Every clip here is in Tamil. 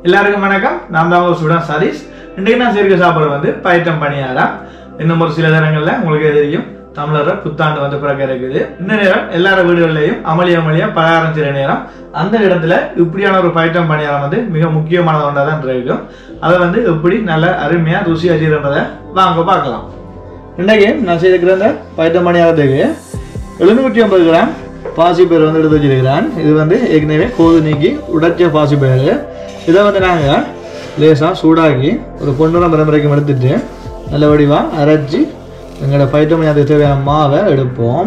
எல்லாருக்கும் வணக்கம் நான் தான் உங்க சுடன் சதீஷ் இன்றைக்கு நான் சேர்க்க சாப்பாடு வந்து பயிற்றம் பணியாரம் இன்னும் ஒரு சில நேரங்கள்ல உங்களுக்கு தெரியும் தமிழர புத்தாண்டு வந்து பிறக்க இருக்குது இந்த நேரம் எல்லார வீடுகளிலையும் அமளி அமளியா பலகாரம் செய்கிற நேரம் அந்த இடத்துல இப்படியான ஒரு பயிற்றம் பணியாரம் வந்து மிக முக்கியமான ஒன்றா தான் இருக்கும் அதை வந்து எப்படி நல்ல அருமையா ருசியா செய்யறதை வாங்க பார்க்கலாம் இன்னைக்கு நான் செய்திருக்கிற இந்த பயிற்றம் பணியாரத்துக்கு எழுநூற்றி ஐம்பது கிராம் பாசிப்பயிறு வந்து எடுத்து வச்சிருக்கிறேன் இது வந்து ஏற்கனவே கோது நீக்கி உடைச்ச பாசிப்பயிறு இதை வந்து நாங்கள் லேசாக சூடாக்கி ஒரு பொண்ணுரம் பரம்பரைக்கும் எடுத்துட்டு நல்ல வடிவாக அரைச்சி எங்களோட பயிற்று மணியாரத்துக்கு தேவையான மாவை எடுப்போம்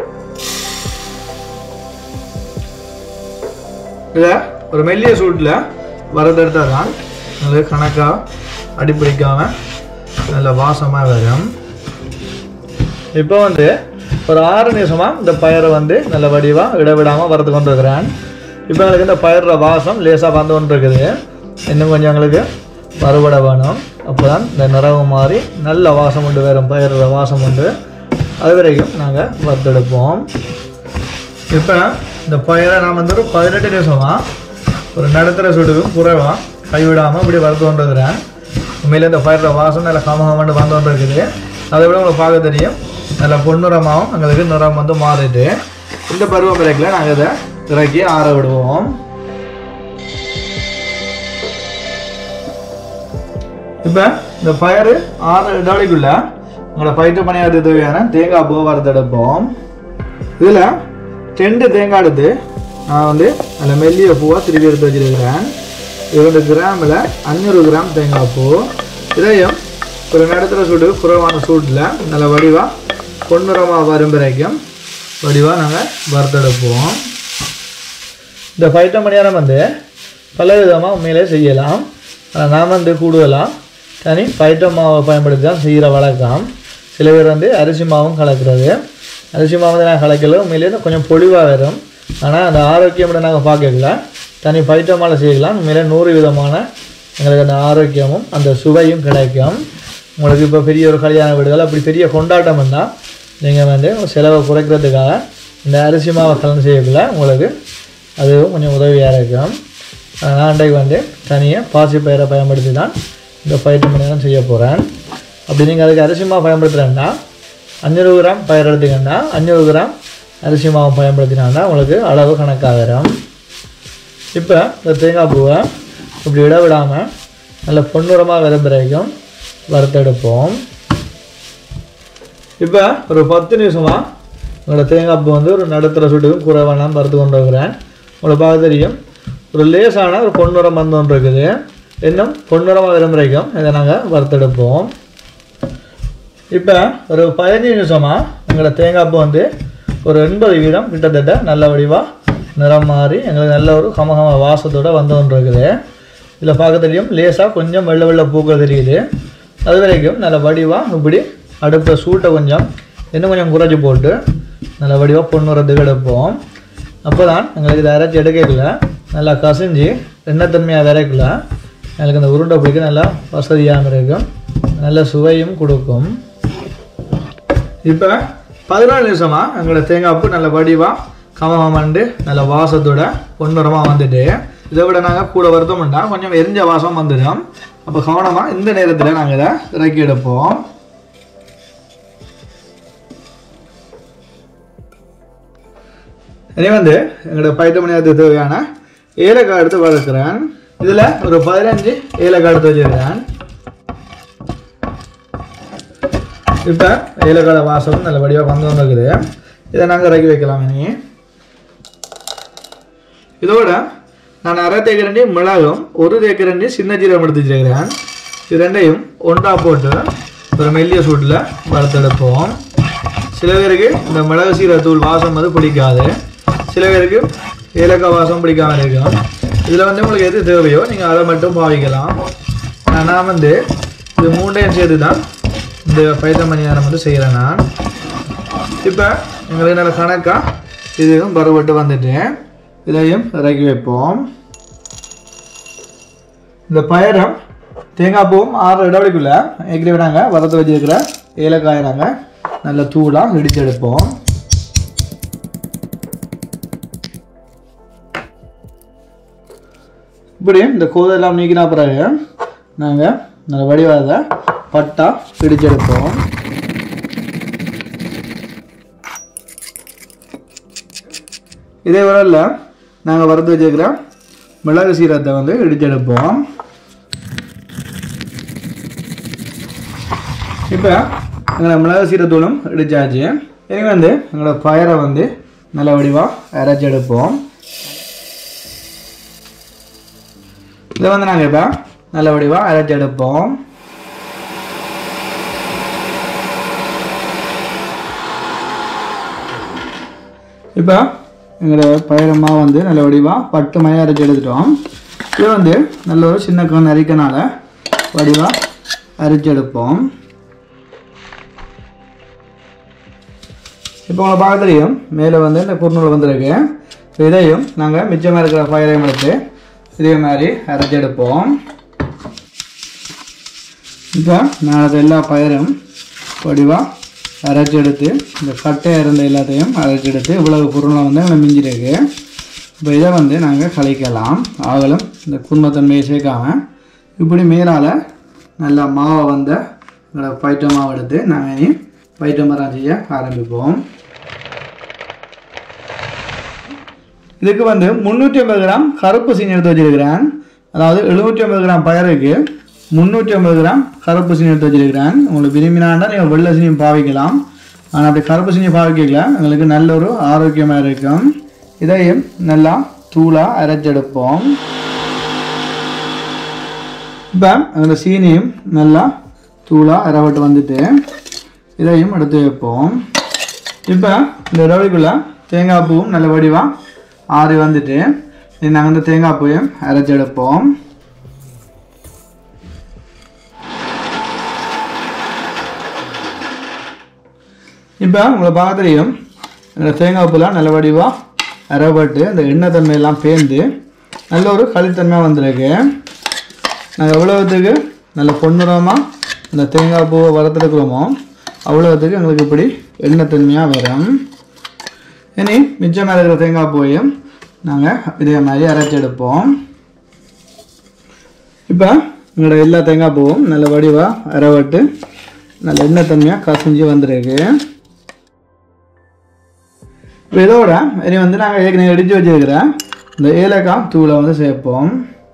இதை ஒரு மெல்லிய சூட்டில் வரதெடுத்தால் தான் நல்ல கணக்காக அடிப்பிடிக்காமல் நல்ல வாசமாக வரும் இப்போ வந்து ஒரு ஆறு நிமிஷமாக இந்த பயிரை வந்து நல்ல வடிவாக இடவிடாமல் வறுத்து கொண்டு இருக்கிறேன் இப்போ எங்களுக்கு இந்த பயிரோட வாசம் லேசாக வந்து கொண்டு இருக்குது இன்னும் கொஞ்சம் எங்களுக்கு வறுபட வேணும் அப்போ தான் இந்த நிறவு மாதிரி நல்ல வாசம் உண்டு வரும் பயிரோட வாசம் உண்டு அது வரைக்கும் நாங்கள் வறுத்தெடுப்போம் இப்போ இந்த பயிரை நான் வந்து ஒரு பதினெட்டு நிமிஷமாக ஒரு நடுத்தர சுடுக்கும் குறைவாக கைவிடாமல் இப்படி வறுத்து கொண்டு இருக்கிறேன் உண்மையில இந்த பயிரோட வாசம் நல்ல காமகமாண்டு வந்து கொண்டு இருக்குது அதை விட உங்களுக்கு பார்க்க தெரியும் நல்ல பொன்னிறமாகவும் எங்களுக்கு நிறம் வந்து மாறிட்டு இந்த பருவ பிரேக்கில் நாங்கள் இதை இறக்கி ஆற விடுவோம் இப்போ இந்த பயிர் ஆறு இடாலிக்குள்ள உங்களோட பயிற்று பணியாரத்து தேவையான தேங்காய் பூ வறுத்தெடுப்போம் இதில் ரெண்டு தேங்காய் எடுத்து நான் வந்து அதில் மெல்லிய பூவை திருப்பி எடுத்து வச்சிருக்கிறேன் இரண்டு கிராமில் அஞ்சூறு கிராம் தேங்காய் பூ இதையும் ஒரு நேரத்தில் சூடு குறைவான சூட்டில் நல்ல வடிவாக பொன்னிறமாக வரும் வரைக்கும் வடிவாக நாங்கள் வறுத்தெடுப்போம் இந்த பயிற்ற மணியாரம் வந்து பல விதமாக உண்மையிலே செய்யலாம் ஆனால் நான் வந்து கூடுதலாக தனி பயிற்ற மாவை பயன்படுத்தி தான் செய்கிற வழக்கம் சில பேர் வந்து அரிசி மாவும் கலக்கிறது அரிசி மாவு வந்து நான் கலக்கல உண்மையிலே கொஞ்சம் பொலிவாக வரும் ஆனால் அந்த ஆரோக்கியம் நாங்கள் பார்க்கல தனி பயிற்ற மாலை செய்யலாம் உண்மையிலே நூறு விதமான எங்களுக்கு அந்த ஆரோக்கியமும் அந்த சுவையும் கிடைக்கும் உங்களுக்கு இப்போ பெரிய ஒரு கல்யாண வீடுகள் அப்படி பெரிய கொண்டாட்டம் இருந்தால் நீங்கள் வந்து செலவை குறைக்கிறதுக்காக இந்த அரிசி மாவை கலந்து செய்யக்குள்ள உங்களுக்கு அதுவும் கொஞ்சம் உதவியாக இருக்கும் நான் அன்றைக்கு வந்து தனியாக பாசி பயிரை பயன்படுத்தி தான் இந்த பயிற்று மணி நேரம் செய்ய போகிறேன் அப்படி நீங்கள் அதுக்கு அரிசி மாவு பயன்படுத்துகிறேன்னா அஞ்சூறு கிராம் பயிர் எடுத்தீங்கன்னா அஞ்சூறு கிராம் அரிசி மாவு பயன்படுத்தினாங்கன்னா உங்களுக்கு அளவு கணக்காகிடும் இப்போ இந்த தேங்காய் பூவை இப்படி விட விடாமல் நல்ல பொன்னிறமாக வரும் வரைக்கும் வறுத்தெடுப்போம் இப்போ ஒரு பத்து நிமிஷமாக உங்களோட தேங்காய் பூ வந்து ஒரு நடுத்தர சுட்டுக்கும் குறைவான வறுத்து கொண்டு இருக்கிறேன் உங்களுக்கு பார்க்க தெரியும் ஒரு லேசான ஒரு பொன்னிறம் வந்து ஒன்று இருக்குது இன்னும் பொன்னிறமாக வரும் வரைக்கும் இதை நாங்கள் வறுத்தெடுப்போம் இப்போ ஒரு பதினஞ்சு நிமிஷமாக எங்களோட தேங்காய் பூ வந்து ஒரு எண்பது வீதம் கிட்டத்தட்ட நல்ல வடிவாக நிறம் மாறி எங்களுக்கு நல்ல ஒரு கமகம வாசத்தோட வந்து கொண்டு இருக்குது இதில் பார்க்க தெரியும் லேசாக கொஞ்சம் வெள்ளை வெள்ளை பூக்கள் தெரியுது அது வரைக்கும் நல்ல வடிவாக இப்படி அடுப்பில் சூட்டை கொஞ்சம் இன்னும் கொஞ்சம் குறைச்சி போட்டு நல்ல வடிவாக பொண்ணுறதுக்கு எடுப்போம் அப்போ தான் எங்களுக்கு இதை அரைச்சி எடுக்கல நல்லா கசிஞ்சு எண்ணெய்த்தன்மையாக விரைக்கல எங்களுக்கு அந்த உருண்டை பிடிக்க நல்லா வசதியாக இருக்கும் நல்ல சுவையும் கொடுக்கும் இப்போ பதினாலு நிமிஷமாக எங்களோட தேங்காய் பூ நல்ல வடிவாக கமகமண்டு நல்ல வாசத்தோட பொன்னிறமாக வந்துட்டு இதை விட நாங்கள் கூட வருத்தோம்னா கொஞ்சம் எரிஞ்ச வாசம் வந்துடும் அப்போ கவனமாக இந்த நேரத்தில் நாங்கள் இதை இறக்கி எடுப்போம் இனி வந்து எங்களோட பயிற்று மணியாரத்துக்கு தேவையான ஏலக்காய் எடுத்து வளர்க்குறேன் இதில் ஒரு பதினஞ்சு ஏலக்காய் எடுத்து வச்சுருக்கேன் இப்போ ஏலக்காய் வாசம் நல்ல வடிவாக வந்து வந்துருக்குது இதை நாங்கள் இறக்கி வைக்கலாம் இனி இதோட நான் அரை தேக்கரண்டி மிளகும் ஒரு தேக்கரண்டி சின்ன ஜீரகம் எடுத்து வச்சுருக்கிறேன் இது ரெண்டையும் ஒன்றா போட்டு ஒரு மெல்லிய சூட்டில் வறுத்தெடுப்போம் சில பேருக்கு இந்த மிளகு சீரகத்தூள் வாசம் வந்து பிடிக்காது சில பேருக்கு ஏலக்காய் வாசம் பிடிக்காம இருக்கும் இதில் வந்து உங்களுக்கு எது தேவையோ நீங்கள் அதை மட்டும் பாவிக்கலாம் நான் வந்து இது மூண்டையும் சேர்த்து தான் இந்த பயிற்ற மணி நேரம் வந்து செய்கிறேன் நான் இப்போ எங்களுக்கு நல்ல கணக்காக இதுவும் பருவட்டு வந்துட்டேன் இதையும் இறக்கி வைப்போம் இந்த பயிரம் தேங்காய் பூவும் ஆறு இடவெளிக்குள்ள ஏற்கனவே நாங்கள் வறுத்து வச்சிருக்கிற ஏலக்காயை நாங்கள் நல்ல தூளாக இடித்து எடுப்போம் இப்படி இந்த கோதெல்லாம் நீக்கினா பிறகு நாங்கள் நல்ல வடிவாத பட்டா பிடிச்செடுப்போம் இதே வரல நாங்கள் வறுத்து வச்சுருக்கிற மிளகு சீரகத்தை வந்து இடிச்செடுப்போம் இப்போ எங்களை மிளகு சீரத்தூளும் இடிச்சாச்சு இனி வந்து எங்களோட பயரை வந்து நல்ல வடிவாக அரைச்செடுப்போம் இதை வந்து நாங்கள் இப்போ நல்ல வடிவாக அரைச்செடுப்போம் இப்போ எங்களோட பயிரமாக வந்து நல்ல வடிவாக பட்டு மயம் அரைச்சி எடுத்துட்டோம் இது வந்து நல்ல ஒரு சின்ன கண் அரிக்கனால வடிவாக அரைச்சி எடுப்போம் இப்போ உங்களை பார்க்க தெரியும் மேலே வந்து இந்த குறுநூல் வந்திருக்கு ஸோ இதையும் நாங்கள் மிச்சமாக இருக்கிற பயிரையும் எடுத்து இதே மாதிரி அரைச்சி எடுப்போம் இப்போ நான் அதை எல்லா பயிரும் வடிவாக அரைச்சி எடுத்து இந்த கட்டையாக இருந்த எல்லாத்தையும் அரைச்சி எடுத்து இவ்வளவு பொருளை வந்து எனக்கு மிஞ்சிருக்கு இப்போ இதை வந்து நாங்கள் கழிக்கலாம் ஆகலும் இந்த குடும்பத்தன்மையை சேர்க்காம இப்படி மேலால் நல்லா மாவை வந்த எங்களோட பயிற்ற மாவு எடுத்து நாங்கள் இனி பயிற்ற மரம் செய்ய ஆரம்பிப்போம் இதுக்கு வந்து முந்நூற்றி ஐம்பது கிராம் கருப்பு சீனி எடுத்து வச்சிருக்கிறேன் அதாவது எழுநூற்றி ஐம்பது கிராம் பயருக்கு முந்நூற்றி ஐம்பது கிராம் கருப்பு சீனி எடுத்து வச்சிருக்கிறேன் உங்களுக்கு விரும்பினாண்டா நீங்கள் வெள்ளை சீனியும் பாவிக்கலாம் ஆனால் அப்படி கருப்பு சீனி பாவிக்கல உங்களுக்கு நல்ல ஒரு ஆரோக்கியமாக இருக்கும் இதையும் நல்லா தூளாக அரைச்செடுப்போம் இப்போ அந்த சீனியும் நல்லா தூளாக அரைப்பட்டு வந்துட்டு இதையும் எடுத்து வைப்போம் இப்போ இந்த ரவிக்குள்ள தேங்காய் பூவும் நல்ல வடிவாக ஆறி வந்துட்டு இனி நாங்கள் இந்த தேங்காய் பூவையும் அரைச்சி எடுப்போம் இப்போ உங்களை பார்க்க தெரியும் இந்த தேங்காய் பூலாம் நல்ல வடிவாக அரைப்பட்டு அந்த எண்ணெய் தன்மையெல்லாம் பேர்ந்து நல்ல ஒரு களித்தன்மையாக வந்திருக்கு நாங்கள் எவ்வளோத்துக்கு நல்ல பொன்னிறமாக இந்த தேங்காய் பூவை வளர்த்துருக்குறோமோ அவ்வளோத்துக்கு எங்களுக்கு இப்படி எண்ணெய் தன்மையாக வரும் இனி மிச்சமாக இருக்கிற தேங்காய் பூவையும் நாங்கள் இதே மாதிரி அரைச்சி எடுப்போம் இப்போ எங்களோட எல்லா தேங்காய் பூவும் நல்ல வடிவாக அரைவட்டு நல்ல எண்ணெய் தன்மையாக கசிஞ்சு வந்திருக்கு இப்போ இதோட இனி வந்து நாங்கள் ஏற்கனவே இடித்து வச்சிருக்கிற இந்த ஏலக்காய் தூளை வந்து சேர்ப்போம்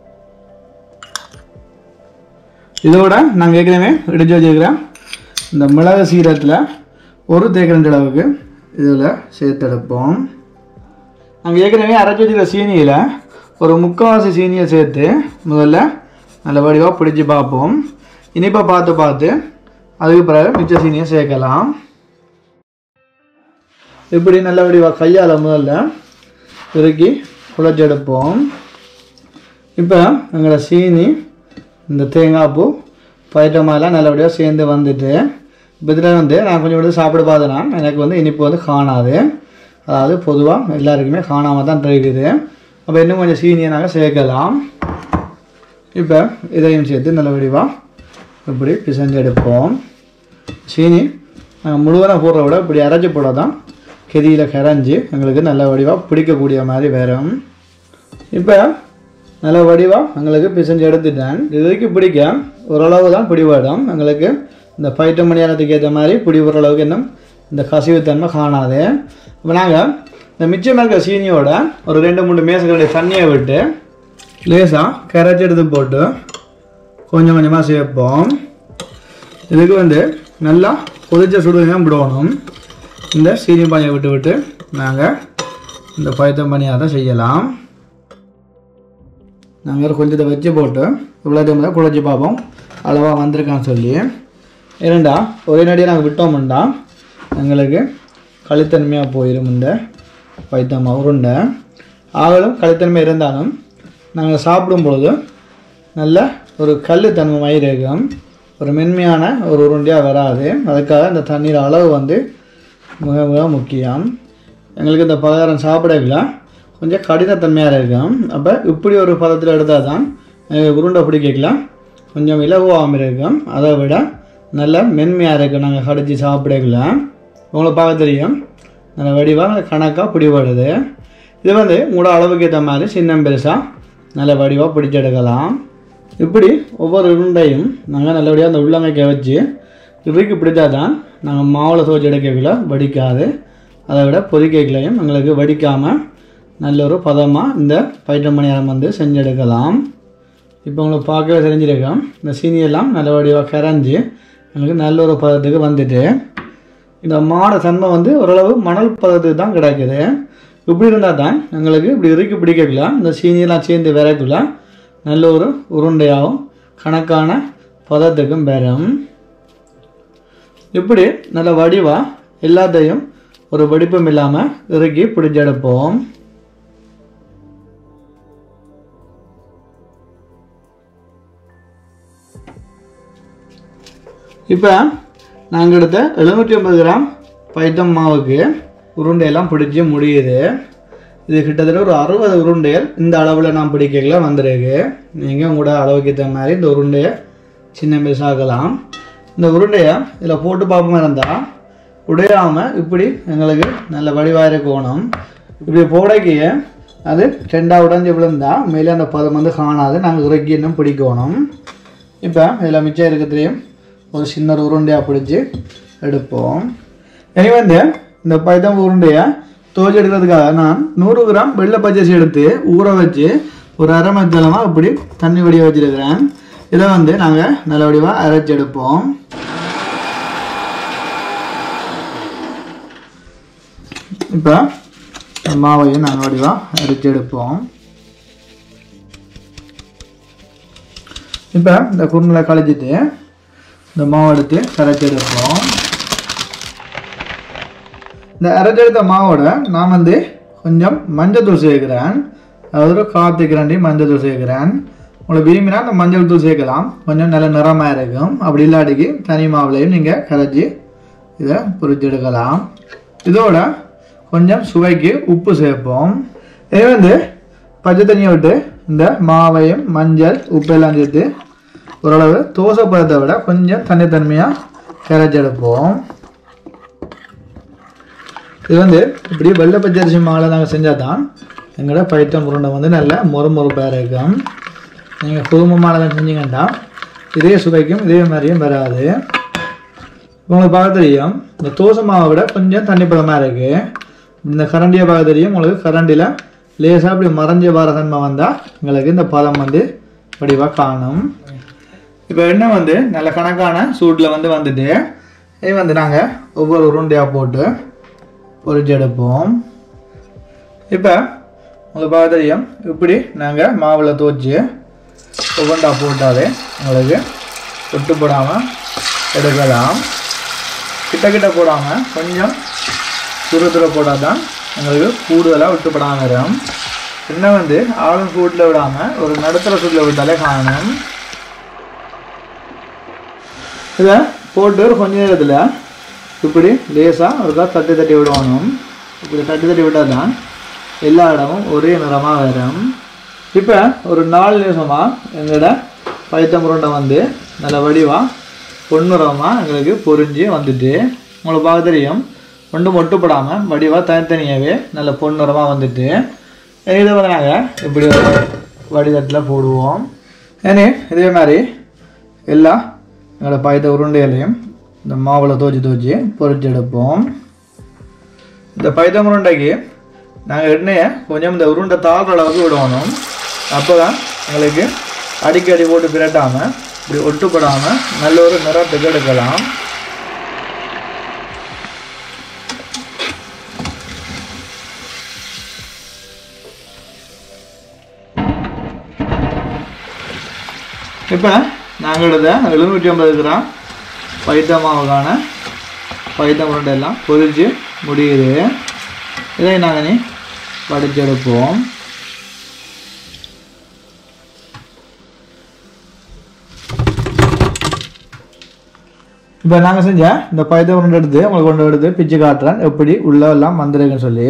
இதோட நாங்கள் ஏற்கனவே இடித்து வச்சிருக்கிற இந்த மிளகு சீரகத்தில் ஒரு தேக்கரண்டி அளவுக்கு இதில் சேர்த்தெடுப்போம் நாங்கள் ஏற்கனவே அரைச்சி வச்சிருக்கிற சீனியில் ஒரு முக்கால்வாசி சீனியை சேர்த்து முதல்ல நல்ல வடிவாக பிடிச்சி பார்ப்போம் இனிப்பாக பார்த்து பார்த்து அதுக்கு பிறகு மிச்ச சீனியை சேர்க்கலாம் இப்படி நல்ல வடிவாக கையால் முதல்ல இறுக்கி குழச்செடுப்போம் இப்போ எங்களோட சீனி இந்த தேங்காய் பூ பயிட்டமாலாம் நல்லபடியாக சேர்ந்து வந்துட்டு இப்போ இதில் வந்து நான் கொஞ்சம் எடுத்து சாப்பிட பார்த்தேன்னா எனக்கு வந்து இனிப்பு வந்து காணாது அதாவது பொதுவாக எல்லாருக்குமே காணாமல் தான் இருக்குது அப்போ இன்னும் கொஞ்சம் சீனியை நாங்கள் சேர்க்கலாம் இப்போ இதையும் சேர்த்து நல்ல வடிவாக இப்படி பிசைஞ்சு எடுப்போம் சீனி நாங்கள் முழுவதும் போடுறத விட இப்படி அரைச்சி போட தான் கெதியில் கரைஞ்சி எங்களுக்கு நல்ல வடிவாக பிடிக்கக்கூடிய மாதிரி வரும் இப்போ நல்ல வடிவாக எங்களுக்கு பிசைஞ்சு எடுத்துட்டேன் இதுக்கு பிடிக்க ஓரளவு தான் பிடிபடும் எங்களுக்கு இந்த பயிற்று மணியாரத்துக்கு ஏற்ற மாதிரி பிடி ஓரளவுக்கு இன்னும் இந்த கசிவுத்தன்மை காணாது இப்போ நாங்கள் இந்த மிச்சம் இருக்க சீனியோட ஒரு ரெண்டு மூணு மேசங்களுடைய தண்ணியை விட்டு லேசாக கரைச்சி எடுத்து போட்டு கொஞ்சம் கொஞ்சமாக சேர்ப்போம் இதுக்கு வந்து நல்லா கொதிச்ச சுடுதண்ணியாக விடணும் இந்த சீனி பானியை விட்டு விட்டு நாங்கள் இந்த பயத்தம் பணியாரம் செய்யலாம் நாங்கள் கொஞ்சத்தை வச்சு போட்டு இவ்வளோ டைம் தான் குழச்சி பார்ப்போம் அளவாக வந்திருக்கான்னு சொல்லி இரண்டா ஒரே நடியாக நாங்கள் விட்டோம்டா எங்களுக்கு களித்தன்மையாக போயிடும் இந்த பைத்தம் உருண்டை ஆகலும் களித்தன்மை இருந்தாலும் நாங்கள் சாப்பிடும் பொழுது நல்ல ஒரு கல் தன்மை மாதிரி இருக்கும் ஒரு மென்மையான ஒரு உருண்டையாக வராது அதுக்காக இந்த தண்ணீர் அளவு வந்து மிக மிக முக்கியம் எங்களுக்கு இந்த பலகாரம் சாப்பிடல கொஞ்சம் கடினத்தன்மையாக இருக்கும் அப்போ இப்படி ஒரு பதத்தில் எடுத்தால் தான் எங்களுக்கு உருண்டை பிடிக்கலாம் கொஞ்சம் இலகுவாகவும் இருக்கும் அதை விட நல்ல மென்மையாக இருக்கும் நாங்கள் கடிச்சு சாப்பிடல உங்களுக்கு பார்க்க தெரியும் நல்ல வடிவாக கணக்காக பிடிபடுது இது வந்து உங்களோட அளவுக்கு ஏற்ற மாதிரி சின்ன பெருசாக நல்ல வடிவாக பிடிச்செடுக்கலாம் இப்படி ஒவ்வொரு உருண்டையும் நாங்கள் நல்லபடியாக அந்த உள்ளங்கைக்க வச்சு இறுக்கி பிடிச்சா தான் நாங்கள் மாவில் துவச்சி எடுக்கக்குள்ள வடிக்காது அதை விட பொரிக்கைகளையும் எங்களுக்கு வடிக்காமல் நல்ல ஒரு பதமாக இந்த பயிற்று மணியாரம் வந்து செஞ்செடுக்கலாம் இப்போ உங்களுக்கு பார்க்கவே தெரிஞ்சிருக்கோம் இந்த சீனியெல்லாம் நல்ல வடிவாக கரைஞ்சி எங்களுக்கு நல்ல ஒரு பதத்துக்கு வந்துட்டு இந்த மாட தன்மை வந்து ஓரளவு மணல் பதத்துக்கு தான் கிடைக்குது இப்படி இருந்தால் தான் எங்களுக்கு இப்படி இறுக்கி பிடிக்கல இந்த சீனியெல்லாம் சேர்ந்து விரைக்குள்ள நல்ல ஒரு உருண்டையாகவும் கணக்கான பதத்துக்கும் பெறும் இப்படி நல்ல வடிவாக எல்லாத்தையும் ஒரு வடிப்பம் இல்லாமல் இறுக்கி பிடிச்செடுப்போம் இப்போ நாங்கள் எடுத்த எழுநூற்றி ஐம்பது கிராம் பைத்தம் மாவுக்கு உருண்டையெல்லாம் பிடிச்சி முடியுது இது கிட்டத்தட்ட ஒரு அறுபது உருண்டைகள் இந்த அளவில் நான் பிடிக்கல வந்திருக்கு நீங்கள் உங்களோட அளவுக்கு ஏற்ற மாதிரி இந்த உருண்டையை சின்ன பெருசாக்கலாம் இந்த உருண்டையை இதில் போட்டு பார்ப்போமா இருந்தால் உடையாமல் இப்படி எங்களுக்கு நல்ல வடிவாக இருக்கணும் இப்படி போடைக்கிய அது ரெண்டாக உடஞ்சி விழுந்தா மேலே அந்த பதம் வந்து காணாது நாங்கள் இறக்கி இன்னும் பிடிக்கணும் இப்போ இதில் மிச்சம் இருக்கிறதுலையும் ஒரு சின்ன ஒரு உருண்டையாக பிடிச்சி எடுப்போம் இனி வந்து இந்த பைத்தம் உருண்டையை தோஜி எடுக்கிறதுக்காக நான் நூறு கிராம் வெள்ளை பச்சரிசி எடுத்து ஊற வச்சு ஒரு அரை மத்தளமாக இப்படி தண்ணி வடிய வச்சிருக்கிறேன் இதை வந்து நாங்கள் நல்ல வடிவாக அரைச்சி எடுப்போம் இப்போ மாவையும் நாங்கள் வடிவாக அரைச்சி எடுப்போம் இப்போ இந்த குருணலை கழிச்சிட்டு இந்த மாவு எடுத்து கரைச்சி எடுப்போம் இந்த அரைச்செடுத்த மாவோட நான் வந்து கொஞ்சம் மஞ்சள் தூள் சேர்க்கிறேன் அதாவது ஒரு காற்று கிரண்டி மஞ்சள் தூள் சேர்க்கிறேன் உங்களுக்கு விரும்பினா அந்த மஞ்சள் தூள் சேர்க்கலாம் கொஞ்சம் நல்ல நிறமாக இருக்கும் அப்படி இல்லாட்டிக்கு தனி மாவுலையும் நீங்கள் கரைச்சி இதை பொரிச்சு எடுக்கலாம் இதோட கொஞ்சம் சுவைக்கு உப்பு சேர்ப்போம் இது வந்து பச்சை தண்ணியை விட்டு இந்த மாவையும் மஞ்சள் உப்பெல்லாம் சேர்த்து ஓரளவு தோசை பதத்தை விட கொஞ்சம் தண்ணித்தன்மையாக கரைச்சி எடுப்போம் இது வந்து இப்படி வெள்ளை பச்சரிசி மாவில் நாங்கள் செஞ்சால் தான் எங்களோட பைத்தம் உருண்டை வந்து நல்ல மொறுமொறுப்பாக இருக்கும் நீங்கள் குடும்ப மாலை செஞ்சீங்கன்னா இதே சுவைக்கும் இதே மாதிரியும் வராது உங்களுக்கு பார்க்க தெரியும் இந்த தோசை மாவை விட கொஞ்சம் தண்ணி பதமாக இருக்குது இந்த கரண்டியை பார்க்க தெரியும் உங்களுக்கு கரண்டியில் லேசாக இப்படி மறைஞ்ச வர தன்மை வந்தால் எங்களுக்கு இந்த பதம் வந்து வடிவாக காணும் இப்போ எண்ணெய் வந்து நல்ல கணக்கான சூட்டில் வந்து வந்துட்டு இது வந்து நாங்கள் ஒவ்வொரு உருண்டையாக போட்டு பொரிச்சு எடுப்போம் இப்போ உங்களுக்கு பார்க்க தெரியும் இப்படி நாங்கள் மாவில் துவச்சி ஒவ்வொன்றா போட்டாலே உங்களுக்கு ஒட்டு போடாமல் எடுக்கலாம் கிட்ட கிட்ட போடாமல் கொஞ்சம் துரு துர போட்டால் தான் எங்களுக்கு கூடுதலாக விட்டுப்படாமல் வரும் இன்னும் வந்து ஆளும் சூட்டில் விடாமல் ஒரு நடுத்தர சூட்டில் விட்டாலே காணும் இதை போட்டு ஒரு கொஞ்ச நேரத்தில் இப்படி லேசாக ஒருக்கா தட்டி தட்டி விடணும் இப்படி தட்டி தட்டி விட்டால் தான் எல்லா இடமும் ஒரே நிறமாக வரும் இப்போ ஒரு நாலு நிமிஷமாக எங்களோட பைத்தம் உருண்டை வந்து நல்ல வடிவாக பொன்னுறமாக எங்களுக்கு பொரிஞ்சு வந்துட்டு உங்களுக்கு பார்க்க தெரியும் ஒன்றும் ஒட்டுப்படாமல் வடிவாக தனித்தனியாகவே நல்ல பொன்னுறமாக வந்துட்டு இதை வந்து நாங்கள் இப்படி ஒரு வடிதட்டில் போடுவோம் ஏனே இதே மாதிரி எல்லா எங்களோட பாயத்த உருண்டைகளையும் இந்த மாவில் தோச்சி தோச்சி பொரிச்சு எடுப்போம் இந்த பைத்த உருண்டைக்கு நாங்கள் எண்ணெயை கொஞ்சம் இந்த உருண்டை தாழ்ற அளவுக்கு விடணும் அப்போ தான் எங்களுக்கு அடிக்கடி போட்டு பிரட்டாமல் இப்படி ஒட்டுப்படாமல் நல்ல ஒரு நிறத்துக்கு எடுக்கலாம் இப்போ நாங்கள் எடுத்த எழுநூற்றி ஐம்பது கிராம் பைத்த மாவுக்கான பைத்த உருண்டை எல்லாம் பொரிச்சு முடியுது இதை நாங்கள் நீ வடிச்செடுப்போம் இப்போ நாங்கள் செஞ்ச இந்த பைத்த உருண்டை எடுத்து உங்களுக்கு கொண்டு எடுத்து பிச்சு காட்டுறேன் எப்படி உள்ள எல்லாம் வந்திருக்குன்னு சொல்லி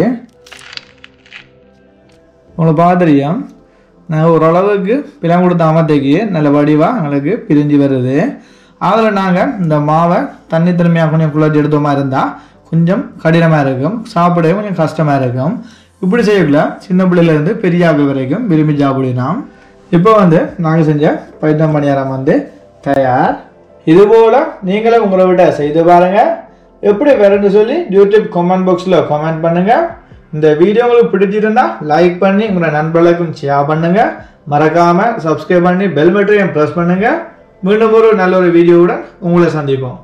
உங்களுக்கு பார்க்க தெரியும் நாங்கள் ஓரளவுக்கு பிளம் கொடுத்த அமர்த்தைக்கு நல்ல வடிவாக எங்களுக்கு பிரிஞ்சு வருது அதில் நாங்கள் இந்த மாவை தண்ணி திறமையாக கொஞ்சம் குளிர்ச்சி எடுத்த மாதிரி இருந்தால் கொஞ்சம் கடினமாக இருக்கும் சாப்பிடவே கொஞ்சம் கஷ்டமாக இருக்கும் இப்படி செய்யக்குள்ள சின்ன பிள்ளையில இருந்து பெரிய ஆள் வரைக்கும் விரும்பி சாப்பிடலாம் இப்போ வந்து நாங்கள் செஞ்ச பைத்தம் பணியாரம் வந்து தயார் இது போல நீங்களும் உங்களை விட செய்து பாருங்க எப்படி வேறுன்னு சொல்லி யூடியூப் கமெண்ட் பாக்ஸில் கமெண்ட் பண்ணுங்க இந்த வீடியோ உங்களுக்கு பிடிச்சிருந்தா லைக் பண்ணி உங்களோட நண்பர்களுக்கும் ஷேர் பண்ணுங்க மறக்காம சப்ஸ்கிரைப் பண்ணி பெல் பட்டனையும் ப்ரெஸ் பண்ணுங்க மீண்டும் ஒரு நல்ல ஒரு வீடியோவுடன் உங்களை சந்திப்போம்